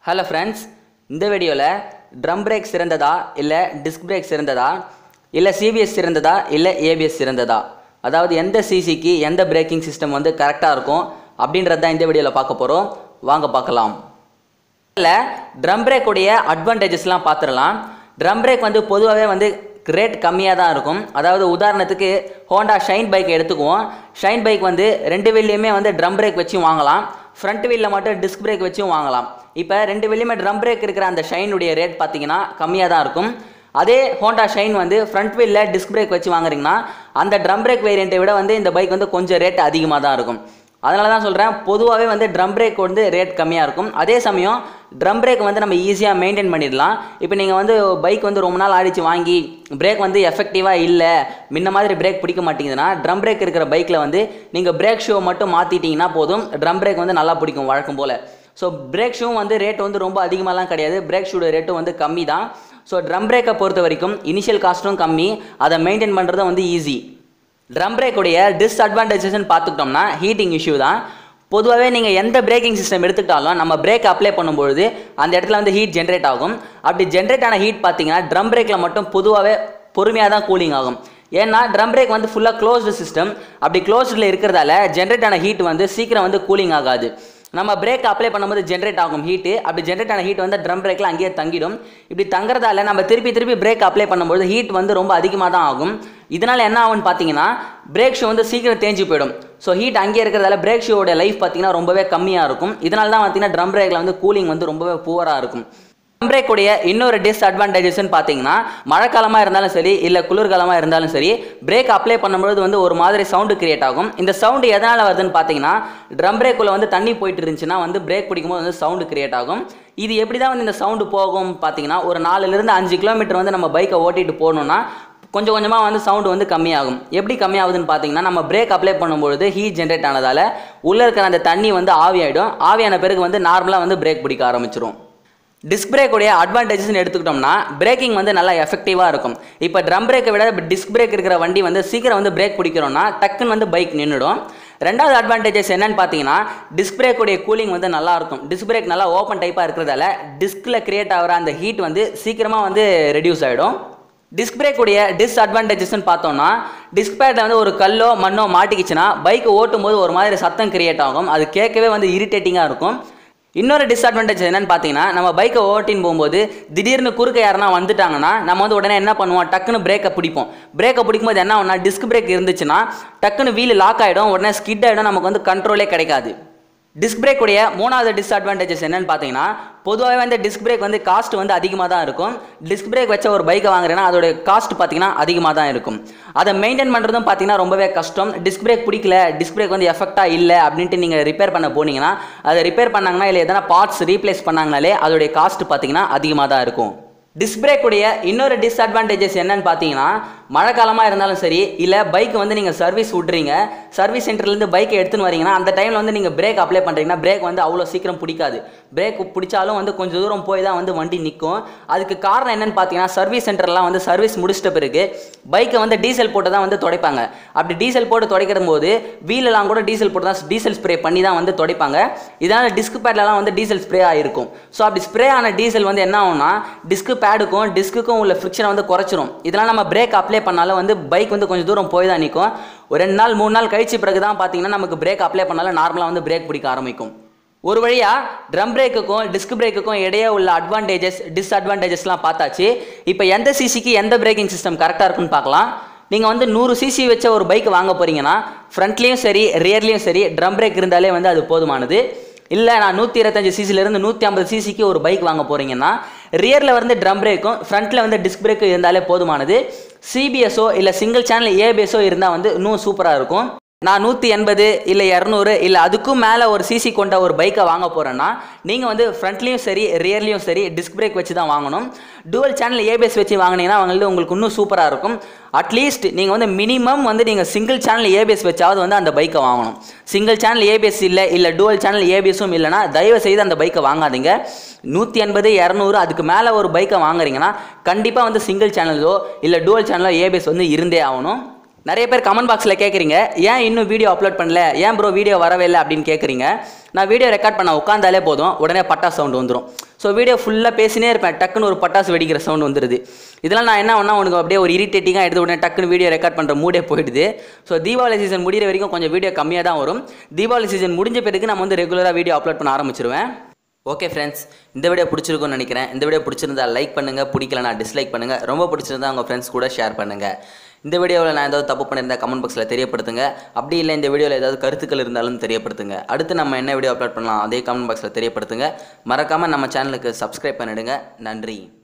hello friends இந்த வீடியோவில் drum break சிறந்ததா இல்லை டிஸ்க் பிரேக் சிறந்ததா இல்லை சிபிஎஸ் சிறந்ததா இல்லை ஏபிஎஸ் சிறந்ததா அதாவது எந்த சிசிக்கு எந்த பிரேக்கிங் சிஸ்டம் வந்து கரெக்டாக இருக்கும் அப்படின்றது தான் இந்த வீடியோவில் பார்க்க போகிறோம் வாங்க பார்க்கலாம் இல்லை ட்ரம் பிரேக்குடைய அட்வான்டேஜஸ்லாம் பார்த்துடலாம் ட்ரம் பிரேக் வந்து பொதுவாகவே வந்து ரேட் கம்மியாக தான் இருக்கும் அதாவது உதாரணத்துக்கு ஹோண்டா ஷைன் பைக் எடுத்துக்குவோம் ஷைன் பைக் வந்து ரெண்டு வீல்லையுமே வந்து ட்ரம் பிரேக் வச்சும் வாங்கலாம் ஃப்ரண்ட் வீலில் மட்டும் டிஸ்க் பிரேக் வச்சும் வாங்கலாம் இப்போ ரெண்டு வீல்லையுமே ட்ரம் பிரேக் இருக்கிற அந்த ஷைனுடைய ரேட் பார்த்தீங்கன்னா கம்மியாக தான் இருக்கும் அதே ஹோண்டா ஷைன் வந்து ஃப்ரண்ட் வீலில் டிஸ்க் பிரேக் வச்சு வாங்குறீங்கன்னா அந்த ட்ரம் பிரேக் வேரியண்ட்டை விட வந்து இந்த பைக் வந்து கொஞ்சம் ரேட் அதிகமாக தான் இருக்கும் அதனால தான் சொல்கிறேன் பொதுவாகவே வந்து ட்ரம் பிரேக் வந்து ரேட் கம்மியாக இருக்கும் அதே சமயம் ட்ரம் பிரேக் வந்து நம்ம ஈஸியாக மெயின்டைன் பண்ணிடலாம் இப்போ நீங்கள் வந்து பைக் வந்து ரொம்ப நாள் ஆடிச்சு வாங்கி பிரேக் வந்து எஃபெக்டிவாக இல்லை முன்ன மாதிரி பிரேக் பிடிக்க மாட்டேங்குதுன்னா ட்ரம் பிரேக் இருக்கிற பைக்கில் வந்து நீங்கள் பிரேக் ஷூ மட்டும் மாற்றிட்டீங்கன்னா போதும் ட்ரம் பிரேக் வந்து நல்லா பிடிக்கும் வழக்கம் போல் ஸோ பிரேக் ஷூ வந்து ரேட் வந்து ரொம்ப அதிகமாகலாம் கிடையாது பிரேக் ஷூட ரேட்டும் வந்து கம்மி தான் ஸோ ட்ரம் பிரேக்கை பொறுத்த வரைக்கும் இனிஷியல் காஸ்ட்டும் கம்மி அதை மெயின்டைன் பண்ணுறதும் வந்து ஈஸி ட்ரம் பிரேக்குடைய டிஸ்அட்வான்டேஜஸ்ன்னு பார்த்துக்கிட்டோம்னா ஹீட்டிங் இஷ்யூ தான் பொதுவாகவே நீங்கள் எந்த பிரேக்கிங் சிஸ்டம் எடுத்துக்கிட்டாலும் நம்ம பிரேக் அப்ளை பண்ணும்பொழுது அந்த இடத்துல வந்து ஹீட் ஜென்ரேட் ஆகும் அப்படி ஜென்ரேட் ஆன ஹீட் பார்த்தீங்கன்னா ட்ரம் பிரேக்கில் மட்டும் பொதுவாகவே பொறுமையாக தான் கூலிங் ஆகும் ஏன்னா ட்ரம் பிரேக் வந்து ஃபுல்லாக க்ளோஸ்டு சிஸ்டம் அப்படி க்ளோஸ்டில் இருக்கிறதால ஜென்ரேட் ஆன ஹீட் வந்து சீக்கிரம் வந்து கூலிங் ஆகாது நம்ம பிரேக் அப்ளை பண்ணும்போது ஜென்ரேட் ஆகும் ஹீட்டு அப்படி ஜென்ரேட் ஆன ஹீட் வந்து ட்ரம் பிரேக்கில் அங்கேயே தங்கிடும் இப்படி தங்குறதால நம்ம திருப்பி திருப்பி பிரேக் அப்ளை பண்ணும்போது ஹீட் வந்து ரொம்ப அதிகமாக தான் ஆகும் இதனால் என்ன ஆகும்னு பார்த்தீங்கன்னா பிரேக் ஷூ வந்து சீக்கிரம் தேஞ்சு போயிடும் ஸோ ஹீட் அங்கேயே இருக்கிறதால பிரேக் ஷூவோட லைஃப் பார்த்தீங்கன்னா ரொம்பவே கம்மியாக இருக்கும் இதனால தான் பார்த்தீங்கன்னா ட்ரம் பிரேக்கில் வந்து கூலிங் வந்து ரொம்பவே புவராக இருக்கும் ட்ரம் பிரேக்குடைய இன்னொரு டிஸ்அட்வான்டேஜஸ்ன்னு பார்த்தீங்கன்னா மழைக்காலமாக இருந்தாலும் சரி இல்லை குளிர்காலமாக இருந்தாலும் சரி பிரேக் அப்ளை பண்ணும்போது வந்து ஒரு மாதிரி சவுண்டு கிரியேட் ஆகும் இந்த சவுண்டு எதனால் வருதுன்னு பார்த்தீங்கன்னா ட்ரம் பிரேக்குள்ளே வந்து தண்ணி போயிட்டு இருந்துச்சுன்னா வந்து பிரேக் பிடிக்கும்போது வந்து சவுண்டு கிரியேட் ஆகும் இது எப்படி தான் வந்து இந்த சவுண்டு போகும் பார்த்தீங்கன்னா ஒரு நாலுலேருந்து அஞ்சு கிலோமீட்டர் வந்து நம்ம பைக்கை ஓட்டிட்டு போகணுன்னா கொஞ்சம் கொஞ்சமாக வந்து சவுண்டு வந்து கம்மியாகும் எப்படி கம்மியாகுதுன்னு பார்த்தீங்கன்னா நம்ம பிரேக் அப்ளை பண்ணும்பொழுது ஹீட் ஜென்ரேட் ஆனதால் உள்ளே இருக்கிற அந்த தண்ணி வந்து ஆவியாயிடும் ஆவியான பிறகு வந்து நார்மலாக வந்து பிரேக் பிடிக்க ஆரம்பிச்சிரும் டிஸ்க் பிரேக்குடைய அட்வான்டேஜஸ்னு எடுத்துக்கிட்டோம்னா பிரேக்கிங் வந்து நல்லா எஃபெக்டிவாக இருக்கும் இப்போ ட்ரம் பிரேக்கை விட டிஸ்க் பிரேக் இருக்கிற வண்டி வந்து சீக்கிரம் வந்து பிரேக் பிடிக்கிறோம்னா டக்குன்னு வந்து பைக் நின்றுடும் ரெண்டாவது அட்வான்டேஜஸ் என்னன்னு பார்த்தீங்கன்னா டிஸ்க் பிரேக்குடைய கூலிங் வந்து நல்லா இருக்கும் டிஸ்க் பிரேக் நல்லா ஓப்பன் டைப்பாக இருக்கிறதால டிஸ்கில் கிரியேட் ஆகிற அந்த ஹீட் வந்து சீக்கிரமாக வந்து ரெடியூஸ் ஆகிடும் டிஸ்க் பிரேக்குடைய டிஸ்அட்வான்டேஜஸ்னு பார்த்தோம்னா டிஸ்க் பேட்டில் வந்து ஒரு கல்லோ மண்ணோ மாட்டிக்கிச்சுன்னா பைக் ஓட்டும் போது ஒரு மாதிரி சத்தம் கிரியேட் ஆகும் அது கேட்கவே வந்து இரிட்டேட்டிங்காக இருக்கும் இன்னொரு டிஸ்அட்வான்டேஜ் என்னன்னு பார்த்தீங்கன்னா நம்ம பைக்கை ஓட்டின்னு போகும்போது திடீர்னு குறுக்க யாருனா வந்துட்டாங்கன்னா நம்ம வந்து உடனே என்ன பண்ணுவோம் டக்குன்னு பிரேக்கை பிடிப்போம் பிரேக்கை பிடிக்கும்போது என்ன ஆகும்னா டிஸ்க் பிரேக் இருந்துச்சுன்னா டக்குன்னு வீல் லாக் ஆகிடும் உடனே ஸ்கிட் ஆகிடும் நமக்கு வந்து கண்ட்ரோலே கிடைக்காது டிஸ்க் பிரேக்குடைய மூணாவது டிஸ்அட்வான்டேஜஸ் என்னன்னு பார்த்தீங்கன்னா பொதுவாகவே வந்து டிஸ்க் பிரேக் வந்து காஸ்ட் வந்து அதிகமாக தான் இருக்கும் டிஸ்க் பிரேக் வச்ச ஒரு பைக்கை வாங்குறேன்னா அதோட காஸ்ட் பார்த்தீங்கன்னா அதிகமாக தான் இருக்கும் அதை மெயின்டைன் பண்ணுறதும் பார்த்தீங்கன்னா ரொம்பவே கஷ்டம் டிஸ்க் பிரேக் பிடிக்கல டிஸ்க் பிரேக் வந்து எஃபெக்டாக இல்லை அப்படின்ட்டு நீங்கள் ரிப்பேர் பண்ண போனீங்கன்னா அதை ரிப்பேர் பண்ணாங்கன்னா இல்லை எதனா பார்ட்ஸ் ரீப்ளேஸ் பண்ணாங்கனாலே அதோடைய காஸ்ட் பார்த்தீங்கன்னா அதிகமாக தான் இருக்கும் டிஸ்க் பிரேக்குடைய இன்னொரு டிஸ்அட்வான்டேஜஸ் என்னன்னு பார்த்தீங்கன்னா மழை காலமாக இருந்தாலும் சரி இல்லை பைக் வந்து நீங்கள் சர்வீஸ் விட்றீங்க சர்வீஸ் சென்டர்லேருந்து பைக்கை எடுத்துன்னு வரீங்கன்னா அந்த டைமில் வந்து நீங்கள் பிரேக் அப்ளை பண்ணுறீங்கன்னா பிரேக் வந்து அவ்வளோ சீக்கிரம் பிடிக்காது பிரேக் பிடிச்சாலும் வந்து கொஞ்சம் தூரம் போய் தான் வந்து வண்டி நிற்கும் அதுக்கு காரணம் என்னன்னு பார்த்தீங்கன்னா சர்வீஸ் சென்டர்லாம் வந்து சர்வீஸ் முடிச்சிட்ட பிறகு பைக்கை வந்து டீசல் போட்டு தான் வந்து துடைப்பாங்க அப்படி டீசல் போட்டு துடைக்கிற போது வீலெல்லாம் கூட டீசல் போட்டு தான் டீசல் ஸ்ப்ரே பண்ணி தான் வந்து துடைப்பாங்க இதனால் டிஸ்க் பேட்லலாம் வந்து டீசல் ஸ்ப்ரே ஆகிருக்கும் ஸோ அப்படி ஸ்ப்ரே ஆன டீசல் வந்து என்ன ஆகும்னா டிஸ்க் பேடுக்கும் டிஸ்க்குக்கும் உள்ள ஃப்ரிக்ஷனை வந்து குறைச்சிரும் இதெல்லாம் நம்ம பிரேக் அப்ளை பண்ணாலும் வந்து பைக் வந்து கொஞ்சம் தூரம் போய் தான் நிற்கும் ஒரு ரெண்டு நாள் மூணு நாள் கழிச்சு பிறகு தான் பார்த்தீங்கன்னா நமக்கு பிரேக் அப்ளை பண்ணாலும் நார்மலாக வந்து பிரேக் பிடிக்க ஆரம்பிக்கும் ஒரு வழியாக ட்ரம் பிரேக்குக்கும் டிஸ்க் பிரேக்குக்கும் இடையே உள்ள அட்வான்டேஜஸ் டிஸ்அட்வான்டேஜஸ்லாம் பார்த்தாச்சு இப்போ எந்த சிசிக்கு எந்த பிரேக்கிங் சிஸ்டம் கரெக்டாக இருக்குன்னு பார்க்கலாம் நீங்கள் வந்து நூறு சிசி வச்ச ஒரு பைக் வாங்க போகிறீங்கன்னா ஃப்ரண்ட்லேயும் சரி ரியர்லேயும் சரி ட்ரம் பிரேக் இருந்தாலே வந்து அது போதுமானது இல்லை நான் நூற்றி இருபத்தஞ்சு சிசிலேருந்து நூற்றி ஐம்பது சிசிக்கு ஒரு பைக் வாங்க போகிறீங்கன்னா ரியரில் வந்து ட்ரம் பிரேக்கும் ஃப்ரண்ட்டில் வந்து டிஸ்க் பிரேக்கும் இருந்தாலே போதுமானது சிபிஎஸ்ஓ இல்லை சிங்கிள் சேனல் ஏபிஎஸ்ஓ இருந்தால் வந்து இன்னும் சூப்பராக இருக்கும் நான் நூற்றி எண்பது இல்லை இரநூறு இல்லை அதுக்கும் மேலே ஒரு சிசி கொண்ட ஒரு பைக்கை வாங்க போகிறேன்னா நீங்கள் வந்து ஃப்ரண்ட்லேயும் சரி ரியர்லேயும் சரி டிஸ்க் பிரேக் வச்சு தான் வாங்கணும் டுவல் சேனல் ஏபிஎஸ் வச்சு வாங்கினீங்கன்னா அவங்களுக்கு உங்களுக்கு இன்னும் சூப்பராக இருக்கும் அட்லீஸ்ட் நீங்கள் வந்து மினிமம் வந்து நீங்கள் சிங்கிள் சேனல் ஏபிஎஸ் வச்சாவது வந்து அந்த பைக்கை வாங்கணும் சிங்கிள் சேனல் ஏபிஎஸ் இல்லை இல்லை டுவல் சேனல் ஏபிஎஸும் இல்லைனா தயவு செய்து அந்த பைக்கை வாங்காதீங்க நூற்றி எண்பது இரநூறு அதுக்கு மேலே ஒரு பைக்கை வாங்குறீங்கன்னா கண்டிப்பாக வந்து சிங்கிள் சேனலோ இல்லை டுவல் சேனலோ ஏபிஎஸ் வந்து இருந்தே ஆகணும் நிறைய பேர் கமெண்ட் பாக்ஸில் கேட்குறீங்க ஏன் இன்னும் வீடியோ அப்லோட் பண்ணல ஏன் ப்ரோ வீடியோ வரவே இல்லை அப்படின்னு கேட்குறீங்க நான் வீடியோ ரெக்கார்ட் பண்ண உட்காந்தாலே போதும் உடனே பட்டா சவுண்ட் வந்துடும் ஸோ வீடியோ ஃபுல்லாக பேசினே இருப்பேன் டக்குன்னு ஒரு பட்டாசு வெடிக்கிற சவுண்ட் வந்துடுது இதெல்லாம் நான் என்ன பண்ணால் உனக்கு அப்படியே ஒரு இரிட்டேட்டிங்காக எடுத்து உடனே டக்குன்னு வீடியோ ரெக்கார்ட் பண்ணுற மூடே போயிடுது ஸோ தீபாவளி சீசன் முடிகிற வரைக்கும் கொஞ்சம் வீடியோ கம்மியாக தான் வரும் தீபாவளி சீசன் முடிஞ்ச பிறகு நம்ம வந்து ரெகுலராக வீடியோ அப்லோட் பண்ண ஆரம்பிச்சிருவேன் ஓகே ஃப்ரெண்ட்ஸ் இந்த வீடியோ பிடிச்சிருக்கும்னு நினைக்கிறேன் இந்த வீடியோ பிடிச்சிருந்தா லைக் பண்ணுங்கள் பிடிக்கலனா டிஸ்லைக் பண்ணுங்கள் ரொம்ப பிடிச்சிருந்தா உங்கள் ஃப்ரெண்ட்ஸ் கூட ஷேர் பண்ணுங்கள் இந்த வீடியோவில் நான் ஏதாவது தப்பு பண்ணியிருந்தா கமெண்ட் பாக்ஸில் தெரியப்படுத்துங்க அப்படி இல்லை இந்த வீடியோவில் ஏதாவது கருத்துக்கள் இருந்தாலும் தெரியப்படுத்துங்க அடுத்து நம்ம என்ன வீடியோ அப்லோட் பண்ணலாம் அதே கமெண்ட் பாக்ஸில் தெரியப்படுத்துங்க மறக்காமல் நம்ம சேனலுக்கு சப்ஸ்கிரைப் பண்ணிடுங்க நன்றி